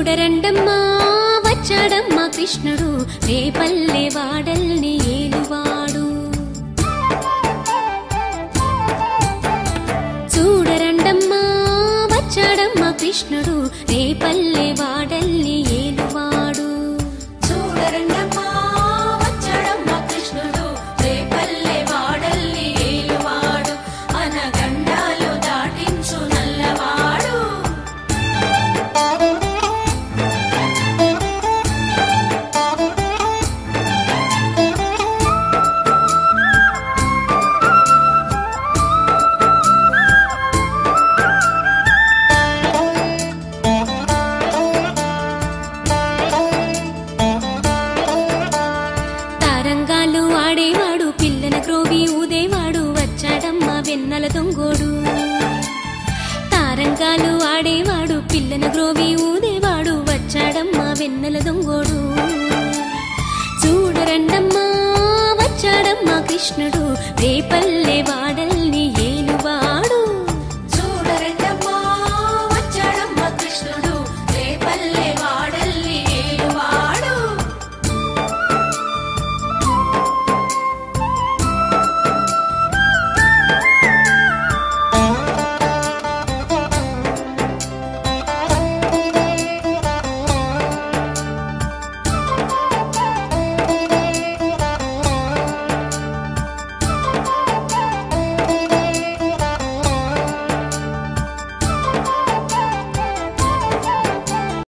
చూడరండమ్మా వచ్చాడమ్మా కృష్ణుడు రేపల్లె వాడల్ని ఏలువాడు చూడరండమ్మా వచ్చాడమ్మా కృష్ణుడు రేపల్లె వాడల్ని ఏలువాడు చూడరండమ్మా వచ్చాడమ్మా కృష్ణుడు రేపల్లె వాడల్ని ఏలువాడు అనగండాలు దాటించు నల్లవాడు తారంగాలు ఆడేవాడు పిల్లన క్రోవి ఊదేవాడు వచ్చాడమ్మా వెన్నెల దొంగోడు తారంగాలు ఆడేవాడు పిల్లన గ్రోవి ఊదేవాడు వచ్చాడమ్మా వెన్నెల దొంగోడు చూడరండమ్మా వచ్చాడమ్మా కృష్ణుడు రేపల్లె వాడల్ని